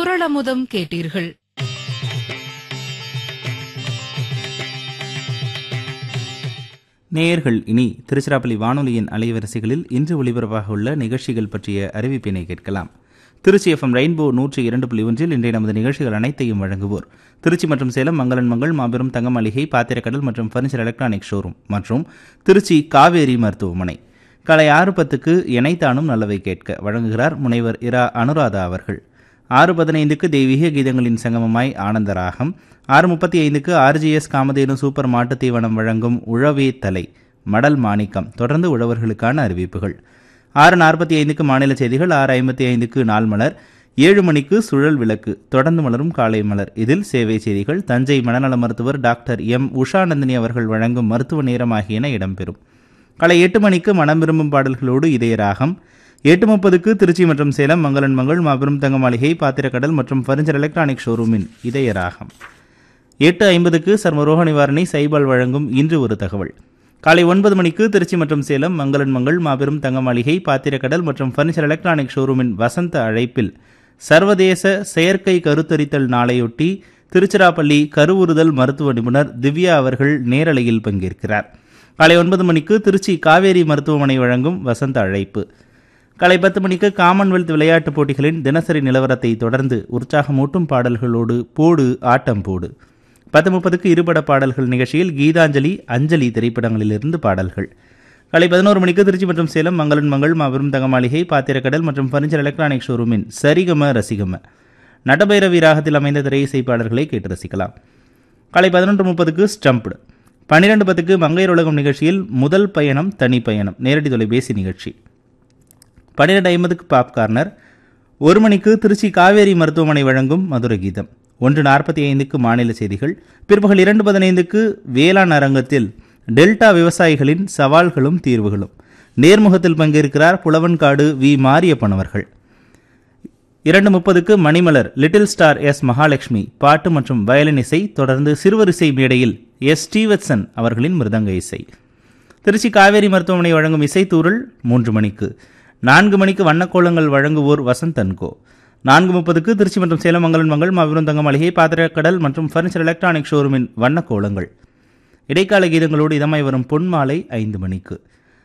குரளமுதம் கேட்டீர்கள் நேயர்கள் இனி திருச்சிராப்பள்ளி வானொலியின் அலைவரிசைகளில் இன்று ஒலிபரப்பாக உள்ள நிகழ்ச்சிகள் பற்றிய அறிவிப்பினை கேட்கலாம் திருச்சி எஃப்எம் ரெயின்போ நூற்றி இரண்டு புள்ளி ஒன்றில் இன்றைய நமது நிகழ்ச்சிகள் அனைத்தையும் வழங்குவோர் திருச்சி மற்றும் சேலம் மங்களன் மங்கள் மாபெரும் தங்க மளிகை பாத்திரக்கடல் மற்றும் ஃபர்னிச்சர் எலக்ட்ரானிக் ஷோரூம் மற்றும் திருச்சி காவேரி மருத்துவமனை காலை ஆறு பத்துக்கு இணைத்தானும் நல்லவை கேட்க வழங்குகிறார் முனைவர் இரா அனுராதா அவர்கள் ஆறு பதினைந்துக்கு தெய்வீக கீதங்களின் சங்கமமாய் ஆனந்தராகம் ஆறு முப்பத்தி ஐந்துக்கு ஆர்ஜிஎஸ் காமதேனு சூப்பர் மாட்டுத் தீவனம் வழங்கும் உழவே தலை மடல் மாணிக்கம் தொடர்ந்து உழவர்களுக்கான அறிவிப்புகள் ஆறு நாற்பத்தி ஐந்துக்கு மாநில செய்திகள் ஆறு ஐம்பத்தி ஐந்துக்கு நாள் மலர் ஏழு மணிக்கு சுழல் விளக்கு தொடர்ந்து மலரும் காலை மலர் இதில் சேவை செய்திகள் தஞ்சை மனநல மருத்துவர் டாக்டர் எம் உஷாநந்தினி அவர்கள் வழங்கும் மருத்துவ நேரம் ஆகியன இடம்பெறும் காலை எட்டு மணிக்கு மனம் விரும்பும் பாடல்களோடு இதய ராகம் எட்டு முப்பதுக்கு திருச்சி மற்றும் சேலம் மங்களன் மங்கள் மாபெரும் தங்க மாளிகை பாத்திரக்கடல் மற்றும் ஃபர்னிச்சர் எலக்ட்ரானிக் ஷோரூமின் இதய ராகம் எட்டு ஐம்பதுக்கு சர்ம ரோக நிவாரணி சைபால் வழங்கும் இன்று ஒரு தகவல் காலை ஒன்பது மணிக்கு திருச்சி மற்றும் சேலம் மங்களன் மங்கள் மாபெரும் தங்க மாளிகை பாத்திரக்கடல் மற்றும் ஃபர்னிச்சர் எலக்ட்ரானிக் ஷோரூமின் வசந்த அழைப்பில் சர்வதேச செயற்கை கருத்தரித்தல் நாளையொட்டி திருச்சிராப்பள்ளி கருவுறுதல் மருத்துவ நிபுணர் திவ்யா அவர்கள் நேரலையில் பங்கேற்கிறார் காலை ஒன்பது மணிக்கு திருச்சி காவேரி மருத்துவமனை வழங்கும் வசந்த அழைப்பு காலை பத்து மணிக்கு காமன்வெல்த் விளையாட்டுப் போட்டிகளின் தினசரி நிலவரத்தை தொடர்ந்து உற்சாகமூட்டும் பாடல்களோடு போடு ஆட்டம் போடு பத்து முப்பதுக்கு இருபட பாடல்கள் நிகழ்ச்சியில் கீதாஞ்சலி அஞ்சலி திரைப்படங்களிலிருந்து பாடல்கள் காலை பதினோரு மணிக்கு திருச்சி மற்றும் சேலம் மங்களன் மங்கள் மாபெரும் தங்கமாளிகை பாத்திரக்கடல் மற்றும் ஃபர்னிச்சர் எலக்ட்ரானிக் ஷோரூமின் சரிகம ரசிகம நடபைரவி ராகத்தில் அமைந்த திரை இசை பாடல்களை கேட்டு ரசிக்கலாம் காலை பதினொன்று முப்பதுக்கு ஸ்டம்ப்டு பன்னிரெண்டு பத்துக்கு மங்கையர் உலகம் நிகழ்ச்சியில் முதல் பயணம் தனி பயணம் நேரடி தொலைபேசி நிகழ்ச்சி பன்னிரெண்டு ஐம்பதுக்கு பாப் கார்னர் ஒரு மணிக்கு திருச்சி காவேரி மருத்துவமனை வழங்கும் மதுர கீதம் ஒன்று நாற்பத்தி ஐந்துக்கு மாநில செய்திகள் பிற்பகல் இரண்டு பதினைந்துக்கு வேளாண் அரங்கத்தில் டெல்டா விவசாயிகளின் சவால்களும் தீர்வுகளும் நேர்முகத்தில் பங்கேற்கிறார் புலவன்காடு வி மாரியப்பன் அவர்கள் இரண்டு முப்பதுக்கு Manimalar little star S Mahalakshmi பாட்டு மற்றும் வயலின் இசை தொடர்ந்து சிறுவரிசை மேடையில் எஸ் ஸ்டீவத்சன் அவர்களின் மிருதங்க இசை திருச்சி காவேரி மருத்துவமனை வழங்கும் இசைத்தூரல் மூன்று மணிக்கு நான்கு மணிக்கு வண்ணக்கோலங்கள் வழங்குவோர் வசந்த் அன்கோ நான்கு முப்பதுக்கு திருச்சி மற்றும் சேலம் மங்கலன் மங்கள் மாபெரும் தங்க மளிகை பாத்திரக்கடல் மற்றும் ஃபர்னிச்சர் எலக்ட்ரானிக் ஷோரூமின் வண்ணக்கோலங்கள் இடைக்கால கீதங்களோடு இதமாய் வரும் பொன்மாலை ஐந்து மணிக்கு